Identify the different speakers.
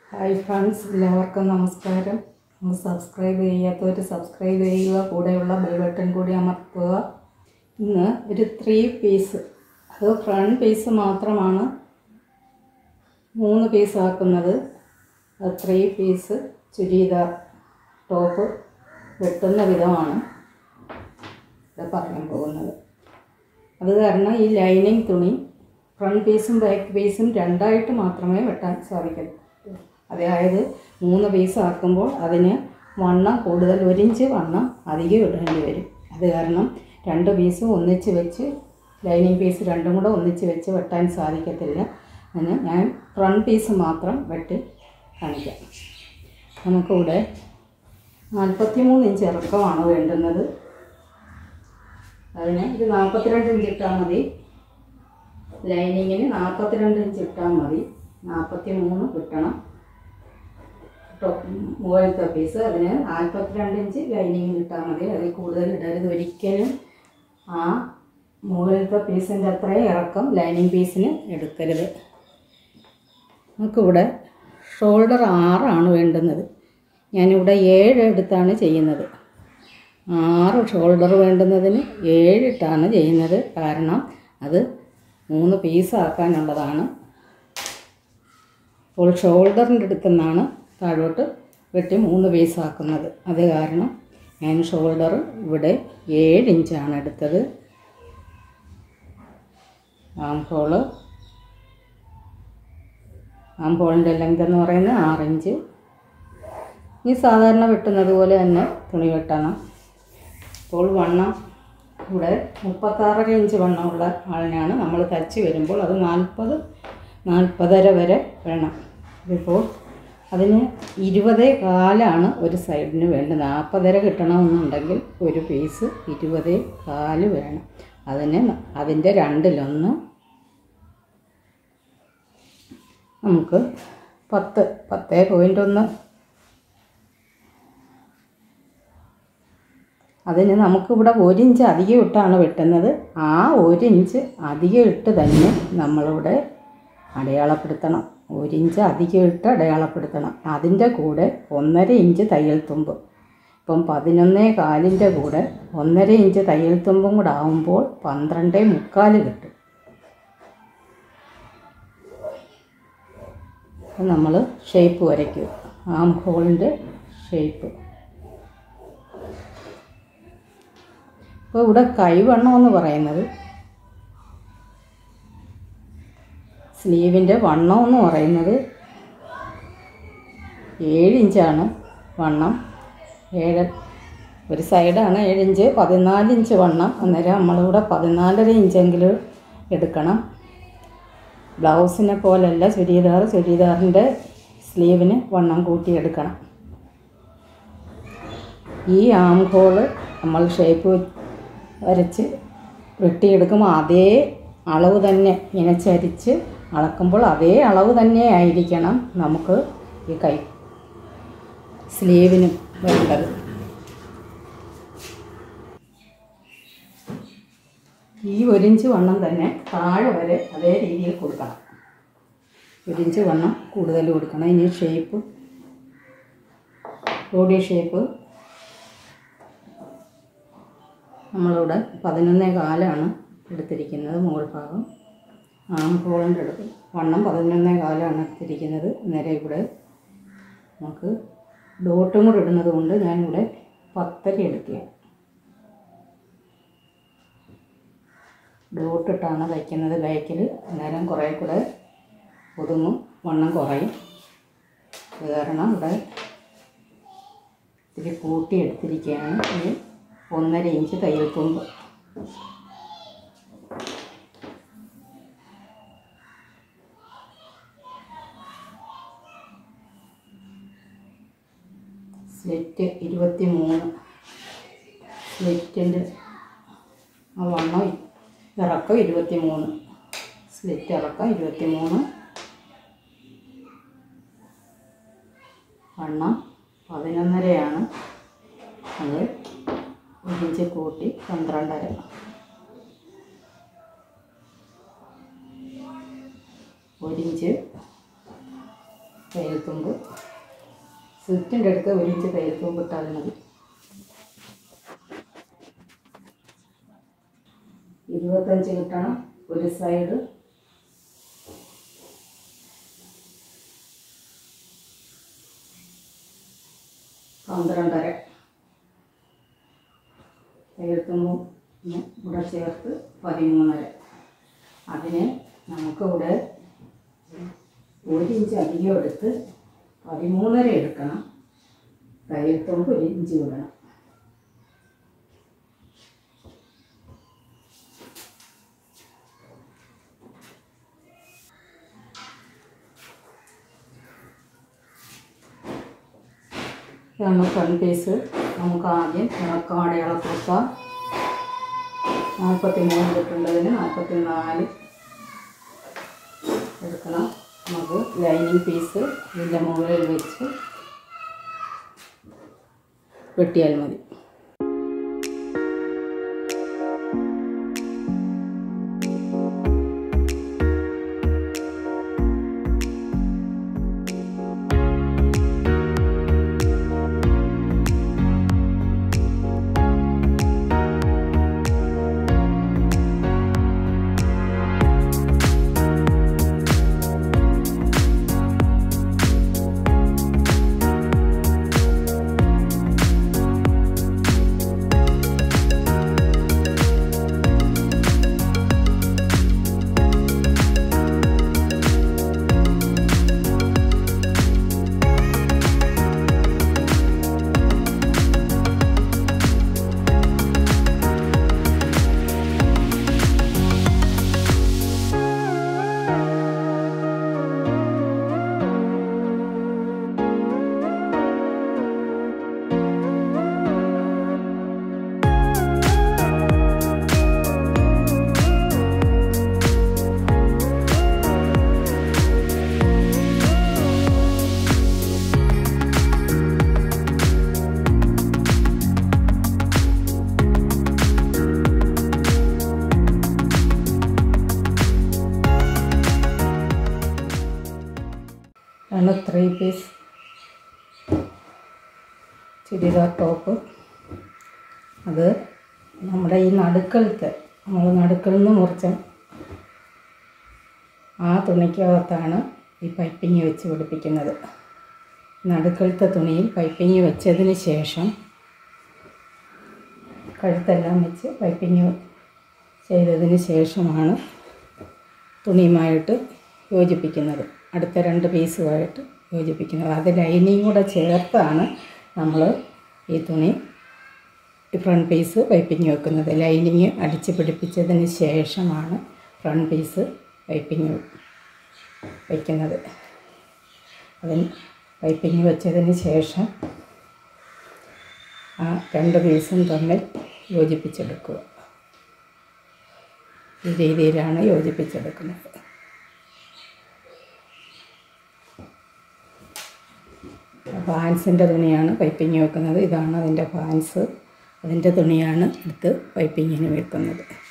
Speaker 1: hi friends എല്ലാവർക്കും നമസ്കാരം ഒന്ന് സബ്സ്ക്രൈബ് ചെയ്യാത്തവർ സബ്സ്ക്രൈബ് ചെയ്യുക കൂടെയുള്ള ബെൽ ബട്ടൺ കൂടി അമർത്തുക ഇന്ന് ഒരു ത്രീ പീസ് അത് ഫ്രണ്ട് പീസ് മാത്രമാണ് മൂന്ന് പീസ് ആക്കുന്നത് അത് ത്രീ പീസ് ചുരിദാർ ടോപ്പ് വെട്ടുന്ന വിധമാണ് ഇത് പറയാൻ പോകുന്നത് അത് കാരണം ഈ ലൈനിങ് തുണി ഫ്രണ്ട് പീസും ബാക്ക് പീസും രണ്ടായിട്ട് മാത്രമേ വെട്ടാൻ സാധിക്കൂ അതായത് മൂന്ന് പീസ് ആക്കുമ്പോൾ അതിന് വണ്ണം കൂടുതൽ ഒരു ഇഞ്ച് വണ്ണം അധികം ഇടേണ്ടി വരും അത് കാരണം രണ്ട് പീസും ഒന്നിച്ച് വെച്ച് ലൈനിങ് പീസ് രണ്ടും കൂടെ ഒന്നിച്ച് വെച്ച് വെട്ടാൻ സാധിക്കത്തില്ല അതിന് ഞാൻ ഫ്രണ്ട് പീസ് മാത്രം വെട്ടി കാണിക്കാം നമുക്കിവിടെ നാൽപ്പത്തി മൂന്ന് ഇഞ്ച് ഇറക്കമാണ് വേണ്ടുന്നത് അതിന് ഇത് നാൽപ്പത്തിരണ്ട് ഇഞ്ച് ഇട്ടാൽ മതി ലൈനിങ്ങിന് നാൽപ്പത്തിരണ്ട് ഇഞ്ച് ഇട്ടാൽ മതി നാൽപ്പത്തി മൂന്ന് കിട്ടണം ടോപ്പ് മുകളിലത്തെ പീസ് അതിന് നാൽപ്പത്തിരണ്ട് ഇഞ്ച് ലൈനിങ്ങിൽ ഇട്ടാൽ മതി അതിൽ കൂടുതൽ ഇടരുത് ഒരിക്കലും ആ മുകളിലത്തെ പീസിൻ്റെ അത്രയും ഇറക്കം ലൈനിങ് പീസിന് എടുക്കരുത് നമുക്കിവിടെ ഷോൾഡർ ആറാണ് വേണ്ടുന്നത് ഞാനിവിടെ ഏഴ് എടുത്താണ് ചെയ്യുന്നത് ആറ് ഷോൾഡർ വേണ്ടുന്നതിന് ഏഴിട്ടാണ് ചെയ്യുന്നത് കാരണം അത് മൂന്ന് പീസാക്കാനുള്ളതാണ് അപ്പോൾ ഷോൾഡറിൻ്റെ അടുത്തു നിന്നാണ് താഴോട്ട് വെട്ടി മൂന്ന് പീസാക്കുന്നത് അത് കാരണം ഞാൻ ഷോൾഡർ ഇവിടെ ഏഴ് ഇഞ്ചാണ് എടുത്തത് ആം ഹോള് ആം ഹോളിൻ്റെ ലെങ്ത് എന്ന് പറയുന്നത് ആറ് ഇഞ്ച് ഈ സാധാരണ വെട്ടുന്നത് പോലെ തന്നെ തുണി വെട്ടണം അപ്പോൾ വണ്ണം ഇവിടെ മുപ്പത്താറര ഇഞ്ച് വണ്ണമുള്ള ആളിനാണ് നമ്മൾ തച്ച് വരുമ്പോൾ അത് നാൽപ്പത് നാൽപ്പതര വരെ വേണം ഇതിപ്പോൾ അതിന് ഇരുപതേ കാലാണ് ഒരു സൈഡിന് വേണ്ടത് നാൽപ്പതര കിട്ടണമെന്നുണ്ടെങ്കിൽ ഒരു പീസ് ഇരുപതേ കാല് വേണം അതിന് അതിൻ്റെ രണ്ടിലൊന്ന് നമുക്ക് പത്ത് പത്തേ പോയിൻ്റ് ഒന്ന് അതിന് നമുക്കിവിടെ ഒരു ഇഞ്ച് അധികം ഇട്ടാണ് വെട്ടുന്നത് ആ ഒരു ഇഞ്ച് അധികം ഇട്ട് തന്നെ നമ്മളിവിടെ അടയാളപ്പെടുത്തണം ഒരു ഇഞ്ച് അധികം ഇട്ട് അടയാളപ്പെടുത്തണം അതിൻ്റെ കൂടെ ഒന്നര ഇഞ്ച് തയ്യൽ തുമ്പ് ഇപ്പം പതിനൊന്നേ കാലിൻ്റെ കൂടെ ഒന്നര ഇഞ്ച് തയ്യൽ തുമ്പും കൂടെ ആകുമ്പോൾ പന്ത്രണ്ടേ മുക്കാല് കിട്ടും നമ്മൾ ഷേപ്പ് വരയ്ക്കുക ആം ഹോളിൻ്റെ ഷേപ്പ് അപ്പോൾ ഇവിടെ കൈവണ്ണം എന്ന് പറയുന്നത് സ്ലീവിൻ്റെ വണ്ണം എന്ന് പറയുന്നത് ഏഴ് ഇഞ്ചാണ് വണ്ണം ഏഴ് ഒരു സൈഡാണ് ഏഴ് ഇഞ്ച് പതിനാല് ഇഞ്ച് വണ്ണം അന്നേരം നമ്മളിവിടെ പതിനാലര ഇഞ്ചെങ്കിലും എടുക്കണം ബ്ലൗസിനെ പോലല്ല ചുരിദാർ ചുരിദാറിൻ്റെ സ്ലീവിന് വണ്ണം കൂട്ടിയെടുക്കണം ഈ ആം ഹോള് നമ്മൾ ഷേപ്പ് വരച്ച് വെട്ടിയെടുക്കുമ്പോൾ അതേ അളവ് തന്നെ ഇങ്ങനെ ചരിച്ച് അളക്കുമ്പോൾ അതേ അളവ് തന്നെ ആയിരിക്കണം നമുക്ക് ഈ കൈ സ്ലീവിനും വേണ്ടത് ഈ ഒരിഞ്ച് വണ്ണം തന്നെ താഴെ വരെ അതേ രീതിയിൽ കൊടുക്കണം ഒരിഞ്ച് വണ്ണം കൂടുതൽ കൊടുക്കണം ഇനി ഷേപ്പ് ബോഡി ഷേപ്പ് നമ്മളിവിടെ പതിനൊന്നേ കാലാണ് എടുത്തിരിക്കുന്നത് മുകൾ ഭാഗം ആം ഹോളിൻ്റെ അടുത്ത് വണ്ണം പതിനൊന്നേ കാലാണ് എടുത്തിരിക്കുന്നത് നേരെ ഇവിടെ നമുക്ക് ഡോട്ടും കൂടെ ഇടുന്നത് കൊണ്ട് ഞാനിവിടെ പത്തര എടുക്കുക ഡോട്ടിട്ടാണ് തയ്ക്കുന്നത് ബാക്കിൽ അന്നേരം കുറേ കൂടെ ഒതുങ്ങും വണ്ണം കുറയും അത് കാരണം ഇവിടെ ഇത്തിരി കൂട്ടി എടുത്തിരിക്കുകയാണ് ഇനി ഒന്നര ഇഞ്ച് തയ്യൽ തുമ്പ് സ്ലിറ്റ് ഇരുപത്തി മൂന്ന് സ്ലിറ്റിൻ്റെ ആ വണ്ണം ഇറക്കം ഇരുപത്തി മൂന്ന് സ്ലിറ്റ് ഇറക്കം ഇരുപത്തി മൂന്ന് വണ്ണം പതിനൊന്നരയാണ് അത് ഒരിഞ്ച് കൂട്ടി പന്ത്രണ്ടര ഒരിഞ്ച് തയ്യൽത്തുമ്പ് സ്ലിറ്റിൻ്റെ അടുത്ത് ഒരു ഇഞ്ച് തയ്യൽത്തുമ്പ് ഇട്ടാൽ മതി ഇരുപത്തഞ്ച് കിട്ടണം ഒരു സൈഡ് പന്ത്രണ്ടര തയ്യൽത്തുമ്പും കൂടെ ചേർത്ത് പതിമൂന്നര അതിന് നമുക്കിവിടെ ഒരു ഇഞ്ച് അധികം എടുത്ത് പതിമൂന്നര എടുക്കണം തയ്യൽത്തുമ്പ് ഒരു ഇഞ്ച് വിടണം ഇതാണ് ഫ്രണ്ട് പീസ് നമുക്ക് ആദ്യം ഇളക്കം അടയാളം കൊടുക്കാം നാൽപ്പത്തി മൂന്ന് കിട്ടേണ്ടതിന് നാൽപ്പത്തി നാല് എടുക്കണം നമുക്ക് ലൈനിങ് പീസ് ഇതിൻ്റെ മുകളിൽ വെച്ച് വെട്ടിയാൽ മതി ആണ് ത്രീ പീസ് ചുരിദാർ ടോപ്പ് അത് നമ്മുടെ ഈ നടുക്കലത്തെ നമ്മൾ നടുക്കളിൽ നിന്ന് മുറിച്ച ആ തുണിക്കകത്താണ് ഈ പൈപ്പിങ് വെച്ച് പിടിപ്പിക്കുന്നത് നടുക്കലത്തെ തുണിയിൽ പൈപ്പിങ് വെച്ചതിന് ശേഷം കഴുത്തെല്ലാം വെച്ച് പൈപ്പിങ് ചെയ്തതിന് ശേഷമാണ് തുണിയുമായിട്ട് യോജിപ്പിക്കുന്നത് അടുത്ത രണ്ട് പീസുമായിട്ട് യോജിപ്പിക്കുന്നത് അത് ലൈനിങ് കൂടെ ചേർത്താണ് നമ്മൾ ഈ തുണി ഈ ഫ്രണ്ട് പീസ് പൈപ്പിങ് വെക്കുന്നത് ലൈനിങ് അടിച്ച് പിടിപ്പിച്ചതിന് ശേഷമാണ് ഫ്രണ്ട് പീസ് പൈപ്പിങ് വയ്ക്കുന്നത് അതിന് പൈപ്പിങ് വെച്ചതിന് ശേഷം ആ രണ്ട് പീസും തമ്മിൽ യോജിപ്പിച്ചെടുക്കുക ഈ രീതിയിലാണ് യോജിപ്പിച്ചെടുക്കുന്നത് ഫാൻസിൻ്റെ തുണിയാണ് പൈപ്പിങ് വെക്കുന്നത് ഇതാണ് അതിൻ്റെ ഫാൻസ് അതിൻ്റെ തുണിയാണ് എടുത്ത് പൈപ്പിങ്ങിന് വെക്കുന്നത്